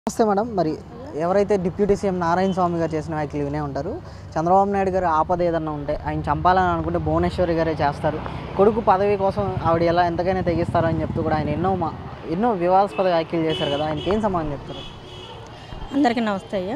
నమస్తే మేడం మరి ఎవరైతే డిప్యూటీ సీఎం నారాయణ స్వామి గారు చేసిన వ్యాఖ్యలు వినే ఉంటారు చంద్రబాబు నాయుడు గారు ఆపద ఏదన్నా ఉంటే ఆయన చంపాలని అనుకుంటే భువనేశ్వరి గారే చేస్తారు కొడుకు పదవి కోసం ఆవిడ ఎలా ఎంతకైనా తెగిస్తారని చెప్తూ కూడా ఆయన ఎన్నో మా ఎన్నో వివాదాస్పద వ్యాఖ్యలు చేశారు కదా ఆయనకి ఏం సమాధానం చెప్తారు అందరికీ నమస్తే అయ్యా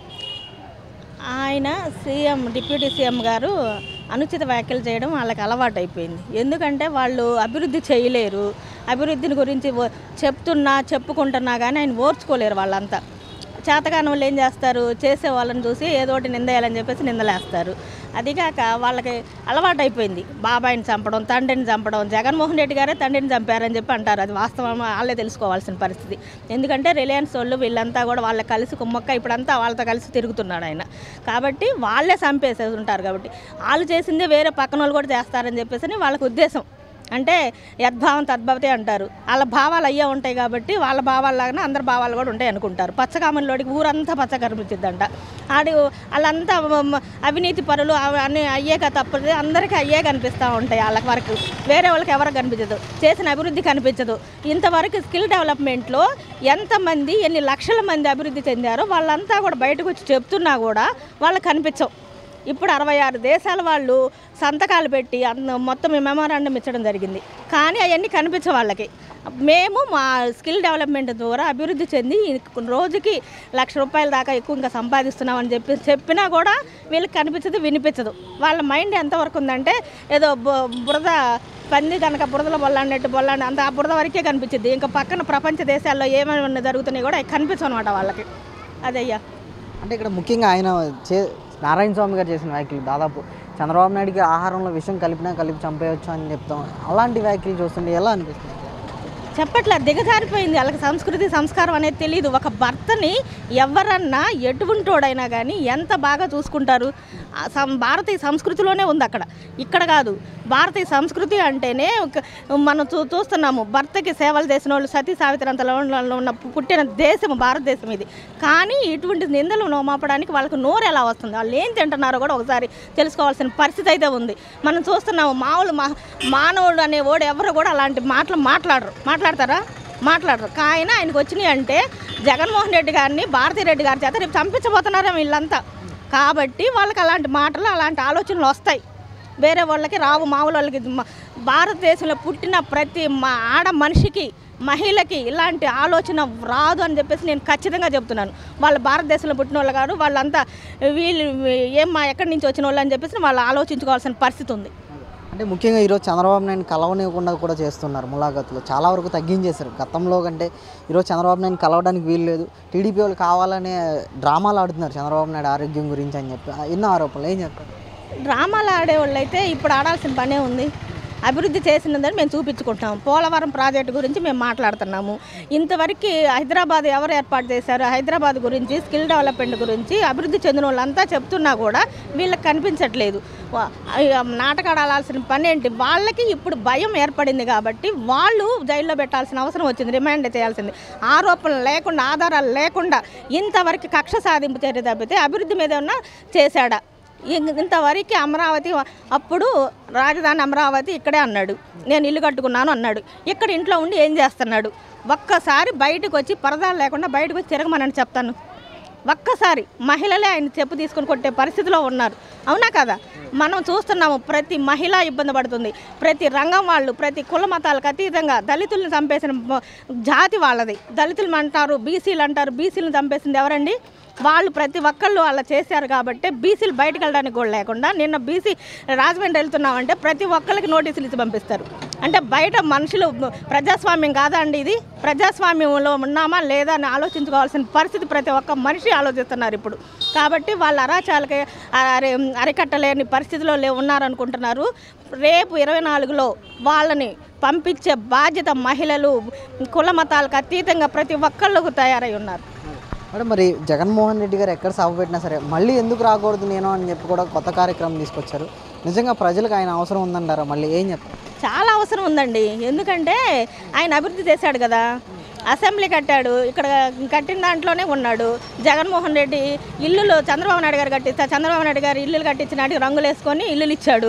ఆయన సీఎం డిప్యూటీ సీఎం గారు అనుచిత వ్యాఖ్యలు చేయడం వాళ్ళకి అలవాటు అయిపోయింది ఎందుకంటే వాళ్ళు అభివృద్ధి చేయలేరు అభివృద్ధిని గురించి ఓ- చెప్తున్నా చెప్పుకుంటున్నా కానీ ఆయన ఓర్చుకోలేరు వాళ్ళంతా చేతకాని వాళ్ళు ఏం చేస్తారు చేసే వాళ్ళని చూసి ఏదో ఒకటి నిందేయాలని చెప్పేసి నిందలేస్తారు అదిగాక వాళ్ళకి అలవాటు అయిపోయింది బాబాయిని చంపడం తండ్రిని చంపడం జగన్మోహన్ రెడ్డి గారే తండ్రిని చంపారని చెప్పి అంటారు అది వాస్తవం వాళ్ళే తెలుసుకోవాల్సిన పరిస్థితి ఎందుకంటే రిలయన్స్ వాళ్ళు వీళ్ళంతా కూడా వాళ్ళ కలిసి కుమ్మక్క ఇప్పుడంతా వాళ్ళతో కలిసి తిరుగుతున్నాడు ఆయన కాబట్టి వాళ్ళే చంపేసేసి ఉంటారు కాబట్టి వాళ్ళు చేసిందే వేరే పక్కన వాళ్ళు కూడా చేస్తారని చెప్పేసి వాళ్ళకి ఉద్దేశం అంటే యద్భావం తద్భవతే అంటారు వాళ్ళ భావాలు అయ్యే ఉంటాయి కాబట్టి వాళ్ళ భావాల్లాగానే అందరి భావాలు కూడా ఉంటాయి అనుకుంటారు పచ్చకామలోడికి ఊరంతా పచ్చ కనిపించిద్దంట ఆడు వాళ్ళంతా మ- మ- అవినీతి పరులు అవి అన్నీ అయ్యాక తప్పదు అందరికీ అయ్యే కనిపిస్తూ ఉంటాయి వాళ్ళకి వరకు వేరే వాళ్ళకి ఎవరికి కనిపించదు చేసిన అభివృద్ధి కనిపించదు ఇంతవరకు స్కిల్ డెవలప్మెంట్లో ఎంతమంది ఎన్ని లక్షల మంది అభివృద్ధి చెందారో వాళ్ళంతా కూడా బయటకు వచ్చి చెప్తున్నా కూడా వాళ్ళకి కనిపించవు ఇప్పుడు అరవై ఆరు దేశాల వాళ్ళు సంతకాలు పెట్టి అన్న మొత్తం ఈ మెమోరాండం ఇచ్చడం జరిగింది కానీ అవన్నీ కనిపించే వాళ్ళకి మేము మా స్కిల్ డెవలప్మెంట్ ద్వారా అభివృద్ధి చెంది రోజుకి లక్ష రూపాయల దాకా ఎక్కువ ఇంకా సంపాదిస్తున్నామని చెప్పి చెప్పినా కూడా వీళ్ళకి కనిపించదు వినిపించదు వాళ్ళ మైండ్ ఎంతవరకు ఉందంటే ఏదో బు- బురద పంది కనుక బురదలో బొల్లాడినట్టు బొల్లాడి అంత ఆ బురద వరకే కనిపించింది ఇంకా పక్కన ప్రపంచ దేశాల్లో ఏమైనా జరుగుతున్నాయి కూడా అవి కనిపించవు అనమాట వాళ్ళకి అదయ్యా అంటే ఇక్కడ ముఖ్యంగా ఆయన చే నారాయణ స్వామి గారు చేసిన వ్యాఖ్యలు దాదాపు చంద్రబాబు నాయుడుకి ఆహారంలో విషం కలిపినా కలిపి చంపేయచ్చు అని చెప్తాం అలాంటి వ్యాఖ్యలు చూస్తుంటే ఎలా అనిపిస్తుంది చెప్పట్లే దిగజారిపోయింది వాళ్ళకి సంస్కృతి సంస్కారం అనేది తెలియదు ఒక భర్తని ఎవరన్నా ఎటువంటోడైనా కానీ ఎంత బాగా చూసుకుంటారు ఆ సం- భారతీయ సంస్కృతిలోనే ఉంది అక్కడ ఇక్కడ కాదు భారతీయ సంస్కృతి అంటేనే ఒక మనం చూ చూస్తున్నాము భర్తకి సేవలు చేసిన వాళ్ళు సతీ సావిత్రంతలో ఉన్న పుట్టిన దేశం భారతదేశం ఇది కానీ ఇటువంటి నిందలు నోమాపడానికి వాళ్ళకి నోరు ఎలా వస్తుంది వాళ్ళు ఏం తింటున్నారో కూడా ఒకసారి తెలుసుకోవాల్సిన పరిస్థితి అయితే ఉంది మనం చూస్తున్నాము మామూలు మా మానవుడు అనే వాడు ఎవరు కూడా అలాంటి మాటలు మాట్లాడరు మాట్లాడతారా మాట్లాడరు కానీ ఆయనకు వచ్చినాయి అంటే జగన్మోహన్ రెడ్డి గారిని భారతీ రెడ్డి గారి చేత రేపు చంపించబోతున్నారా వీళ్ళంతా కాబట్టి వాళ్ళకి అలాంటి మాటలు అలాంటి ఆలోచనలు వస్తాయి వేరే వాళ్ళకి రావు మామూలు వాళ్ళకి మ- భారతదేశంలో పుట్టిన ప్రతి మా ఆడ మనిషికి మహిళకి ఇలాంటి ఆలోచన రాదు అని చెప్పేసి నేను ఖచ్చితంగా చెప్తున్నాను వాళ్ళు భారతదేశంలో పుట్టిన వాళ్ళు కాదు వాళ్ళంతా వీళ్ళు ఏం మా ఎక్కడి నుంచి వచ్చిన వాళ్ళు అని చెప్పేసి వాళ్ళు ఆలోచించుకోవాల్సిన పరిస్థితి ఉంది అంటే ముఖ్యంగా ఈరోజు చంద్రబాబు నాయుడు కలవనివ్వకుండా కూడా చేస్తున్నారు ములాఖతులు చాలా వరకు తగ్గించేశారు గతంలో కంటే ఈరోజు చంద్రబాబు నాయుడు కలవడానికి వీలు లేదు టీడీపీ వాళ్ళు కావాలనే డ్రామాలు ఆడుతున్నారు చంద్రబాబు నాయుడు ఆరోగ్యం గురించి అని చెప్పి ఎన్నో ఆరోపణలు ఏం చెప్తారు డ్రామాలు ఆడేవాళ్ళు అయితే ఇప్పుడు ఆడాల్సిన పనే ఉంది అభివృద్ధి చేసినదని మేము చూపించుకుంటున్నాం పోలవరం ప్రాజెక్టు గురించి మేము మాట్లాడుతున్నాము ఇంతవరకు హైదరాబాద్ ఎవరు ఏర్పాటు చేశారు హైదరాబాద్ గురించి స్కిల్ డెవలప్మెంట్ గురించి అభివృద్ధి చెందిన వాళ్ళంతా చెప్తున్నా కూడా వీళ్ళకి కనిపించట్లేదు వా- ఆ నాటకాలు ఆడాల్సిన పని ఏంటి వాళ్ళకి ఇప్పుడు భయం ఏర్పడింది కాబట్టి వాళ్ళు జైల్లో పెట్టాల్సిన అవసరం వచ్చింది రిమాండ్ చేయాల్సింది ఆరోపణలు లేకుండా ఆధారాలు లేకుండా ఇంతవరకు కక్ష సాధింపు చర్య తప్పితే అభివృద్ధి మీద ఉన్న చేశాడా ఇం- ఇంతవరకు అమరావతి అప్పుడు రాజధాని అమరావతి ఇక్కడే అన్నాడు నేను ఇల్లు కట్టుకున్నాను అన్నాడు ఇక్కడ ఇంట్లో ఉండి ఏం చేస్తున్నాడు ఒక్కసారి బయటకు వచ్చి పరదాలు లేకుండా బయటకు వచ్చి తిరగమనని చెప్తాను ఒక్కసారి మహిళలే ఆయన చెప్పు తీసుకొని కొట్టే పరిస్థితిలో ఉన్నారు అవునా కదా మనం చూస్తున్నాము ప్రతి మహిళ ఇబ్బంది పడుతుంది ప్రతి రంగం వాళ్ళు ప్రతి కుల మతాలకు అతీతంగా దళితుల్ని చంపేసిన మ- జాతి వాళ్ళది దళితులు అంటారు బీసీలు అంటారు బీసీలను చంపేసింది ఎవరండి వాళ్ళు ప్రతి ఒక్కళ్ళు అలా చేశారు కాబట్టి బీసీలు బయటకు వెళ్ళడానికి కూడా లేకుండా నిన్న బీసీ రాజమండ్రి వెళ్తున్నామంటే ప్రతి ఒక్కరికి నోటీసులు ఇచ్చి పంపిస్తారు అంటే బయట మనుషులు ప్రజాస్వామ్యం కాదా అండి ఇది ప్రజాస్వామ్యంలో ఉన్నామా లేదా అని ఆలోచించుకోవాల్సిన పరిస్థితి ప్రతి ఒక్క మనిషి ఆలోచిస్తున్నారు ఇప్పుడు కాబట్టి వాళ్ళ అరాచాలకి అరే అరికట్టలేని పరిస్థితిలో లే ఉన్నారనుకుంటున్నారు రేపు ఇరవై నాలుగులో వాళ్ళని పంపించే బాధ్యత మహిళలు కుల మతాలకు అతీతంగా ప్రతి ఒక్కళ్ళకు తయారై ఉన్నారు మేడం మరి జగన్మోహన్ రెడ్డి గారు ఎక్కడ సభ పెట్టినా సరే మళ్ళీ ఎందుకు రాకూడదు నేను అని చెప్పి కూడా కొత్త కార్యక్రమం తీసుకొచ్చారు నిజంగా ప్రజలకు ఆయన అవసరం ఉందంటారా మళ్ళీ ఏం చెప్తారు చాలా అవసరం ఉందండి ఎందుకంటే ఆయన అభివృద్ధి చేశాడు కదా అసెంబ్లీ కట్టాడు ఇక్కడ కట్టిన దాంట్లోనే ఉన్నాడు జగన్మోహన్ రెడ్డి ఇల్లులు చంద్రబాబు నాయుడు గారు కట్టిస్తా చంద్రబాబు నాయుడు గారు ఇల్లులు కట్టించినాడు రంగులు వేసుకొని ఇల్లులు ఇచ్చాడు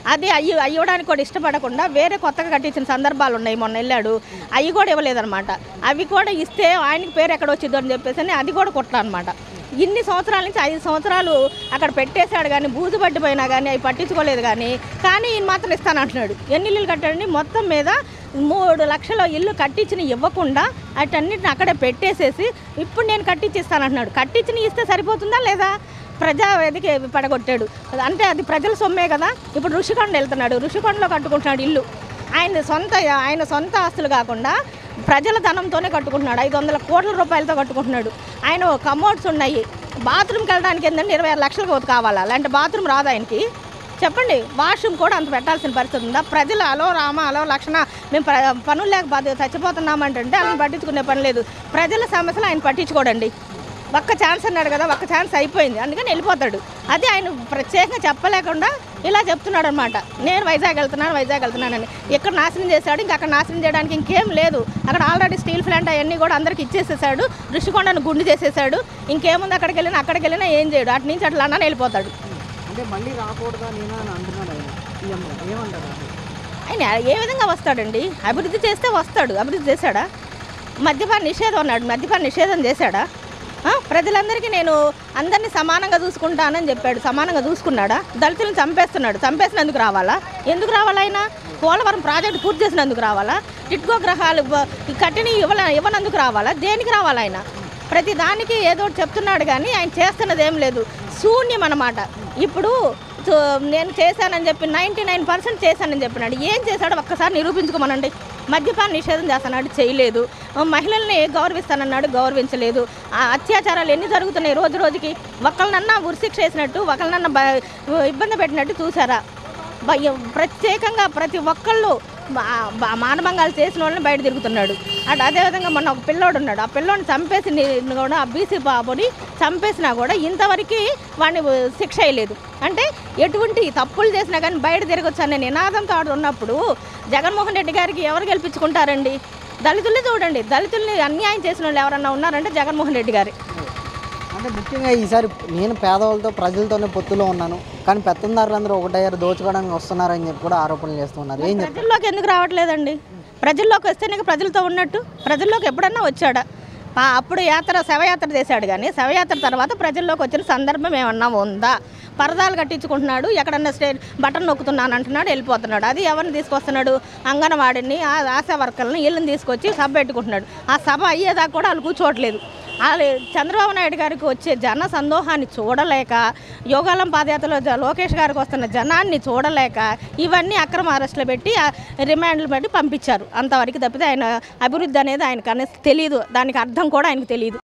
అది అయ్యి అయ్యడానికి కూడా ఇష్టపడకుండా వేరే కొత్తగా కట్టించిన సందర్భాలు ఉన్నాయి మొన్న వెళ్ళాడు అవి కూడా ఇవ్వలేదన్నమాట అవి కూడా ఇస్తే ఆయనకి పేరు ఎక్కడ వచ్చిందో అని చెప్పేసి అని అది కూడా కొట్లా అనమాట ఇన్ని సంవత్సరాల నుంచి ఐదు సంవత్సరాలు అక్కడ పెట్టేశాడు కానీ బూజు పట్టిపోయినా కానీ అవి పట్టించుకోలేదు కానీ కానీ ఈయన మాత్రం ఇస్తానంటున్నాడు ఎన్ని ఇల్లులు కట్టాడని మొత్తం మీద మూడు లక్షల ఇల్లు కట్టించిన ఇవ్వకుండా వాటన్నిటిని అక్కడే పెట్టేసేసి ఇప్పుడు నేను కట్టించిస్తానంటున్నాడు కట్టించిన ఇస్తే సరిపోతుందా లేదా ప్రజావేదిక పడగొట్టాడు అంటే అది ప్రజల సొమ్మే కదా ఇప్పుడు ఋషికొండ వెళ్తున్నాడు ఋషికొండలో కట్టుకుంటున్నాడు ఇల్లు ఆయన సొంత ఆయన సొంత ఆస్తులు కాకుండా ప్రజల ధనంతోనే కట్టుకుంటున్నాడు ఐదు వందల కోట్ల రూపాయలతో కట్టుకుంటున్నాడు ఆయన కమోడ్స్ ఉన్నాయి బాత్రూమ్కి వెళ్ళడానికి ఏంటంటే ఇరవై ఆరు లక్షలకు ఒకటి కావాలా అలాంటి బాత్రూమ్ రాదు ఆయనకి చెప్పండి వాష్రూమ్ కూడా అంత పెట్టాల్సిన పరిస్థితి ఉందా ప్రజలు అలో రామ అలో లక్షణ మేము ప్ర- పనులు లేక బాధ చచ్చిపోతున్నామంటే వాళ్ళని పట్టించుకునే పని లేదు ప్రజల సమస్యలు ఆయన పట్టించుకోడండి ఒక్క ఛాన్స్ అన్నాడు కదా ఒక్క ఛాన్స్ అయిపోయింది అందుకని వెళ్ళిపోతాడు అది ఆయన ప్రత్యేకంగా చెప్పలేకుండా ఇలా చెప్తున్నాడు అనమాట నేను వైజాగ్ వెళ్తున్నాను వైజాగ్ వెళ్తున్నానని ఇక్కడ నాశనం చేశాడు ఇంకా అక్కడ నాశనం చేయడానికి ఇంకేం లేదు అక్కడ ఆల్రెడీ స్టీల్ ప్లాంట్ అవన్నీ కూడా అందరికి ఇచ్చేసేసాడు ఋషికొండను గుండు చేసేసాడు ఇంకేముంది అక్కడికి వెళ్ళినా అక్కడికి వెళ్ళినా ఏం చేయడు అటు నుంచి అట్లా అన్నా వెళ్ళిపోతాడు అంటే మళ్ళీ రాకూడదా నేను అని అంటున్నాడు ఆయన సీఎం గారు. ఏమంటారు ఆయన ఏ విధంగా వస్తాడండి అభివృద్ధి చేస్తే వస్తాడు అభివృద్ధి చేశాడా మద్యపాన నిషేధం అన్నాడు మద్యపాన నిషేధం చేశాడా ఆ, ప్రజలందరికీ నేను అందరినీ సమానంగా చూసుకుంటానని చెప్పాడు సమానంగా చూసుకున్నాడా దళితులను చంపేస్తున్నాడు చంపేసినందుకు రావాలా ఎందుకు రావాలా ఆయన పోలవరం ప్రాజెక్టు పూర్తి చేసినందుకు రావాలా టిట్కో గ్రహాలు బ- ఈ కట్టిని ఇవ్వల ఇవ్వనందుకు రావాలా దేనికి రావాలా ఆయన ప్రతి దానికి ఏదో ఒకటి చెప్తున్నాడు కానీ ఆయన చేస్తున్నది ఏం లేదు శూన్యం అన్నమాట ఇప్పుడు సో నేను చేశానని చెప్పి నైంటీ నైన్ పర్సెంట్ చేశానని చెప్పినాడు ఏం చేశాడో ఒక్కసారి నిరూపించుకోమనండి మద్యపాన నిషేధం చేస్తున్నాడు చేయలేదు మహిళల్ని గౌరవిస్తానన్నాడు గౌరవించలేదు ఆ అత్యాచారాలు ఎన్ని జరుగుతున్నాయి రోజు రోజుకి ఒకళ్ళనన్నా ఉరిశిక్ష వేసినట్టు ఒకళ్ళనన్నా బ- ఇబ్బంది పెట్టినట్టు చూసారా భయం ప్రత్యేకంగా ప్రతి ఒక్కళ్ళు మా- బా- మానభంగాలు చేసిన వాళ్ళని బయట తిరుగుతున్నాడు అటు అదేవిధంగా మొన్న ఒక పిల్లోడు ఉన్నాడు ఆ పిల్లోడిని చంపేసి ని- కూడా ఆ బీసీ బాబుని చంపేసినా కూడా ఇంతవరకు వాడిని శిక్ష వేయలేదు అంటే ఎటువంటి తప్పులు చేసినా కానీ బయట తిరగొచ్చు అనే నినాదంతో ఆడు ఉన్నప్పుడు జగన్మోహన్ రెడ్డి గారికి ఎవరు గెలిపించుకుంటారండి దళితుల్ని చూడండి దళితుల్ని అన్యాయం చేసిన వాళ్ళు ఎవరన్నా ఉన్నారంటే జగన్మోహన్ రెడ్డి గారి అంటే ముఖ్యంగా ఈసారి నేను పేదవాళ్ళతో ప్రజలతోనే పొత్తులో ఉన్నాను కానీ పెత్తందారులందరూ ఒకటయ్యారు దోచుకోవడానికి వస్తున్నారని చెప్పి కూడా ఆరోపణలు చేస్తున్నారు ఏం చెప్తారు ప్రజల్లోకి ఎందుకు రావట్లేదండి ప్రజల్లోకి వస్తేనే ప్రజలతో ఉన్నట్టు ప్రజల్లోకి ఎప్పుడన్నా వచ్చాడా ఆ, అప్పుడు యాత్ర శవయాత్ర చేశాడు కానీ శవయాత్ర తర్వాత ప్రజల్లోకి వచ్చిన సందర్భం ఏమన్నా ఉందా పరదాలు కట్టించుకుంటున్నాడు ఎక్కడన్నా స్టే బటన్ నొక్కుతున్నాను అంటున్నాడు వెళ్ళిపోతున్నాడు అది ఎవరిని తీసుకొస్తున్నాడు అంగన్వాడిని ఆ ఆశా వర్కర్ని వీళ్ళని తీసుకొచ్చి సభ పెట్టుకుంటున్నాడు ఆ సభ అయ్యేదాకా కూడా వాళ్ళు కూర్చోవట్లేదు వాళ్ళు చంద్రబాబు నాయుడు గారికి వచ్చే జన సందోహాన్ని చూడలేక యోగాలం పాదయాత్రలో జ- లోకేష్ గారికి వస్తున్న జనాన్ని చూడలేక ఇవన్నీ అక్రమ అరెస్టులు పెట్టి ఆ రిమాండ్లు పెట్టి పంపించారు అంతవరకు తప్పితే ఆయన అభివృద్ధి అనేది ఆయనకు అనేది తెలియదు దానికి అర్థం కూడా ఆయనకు తెలియదు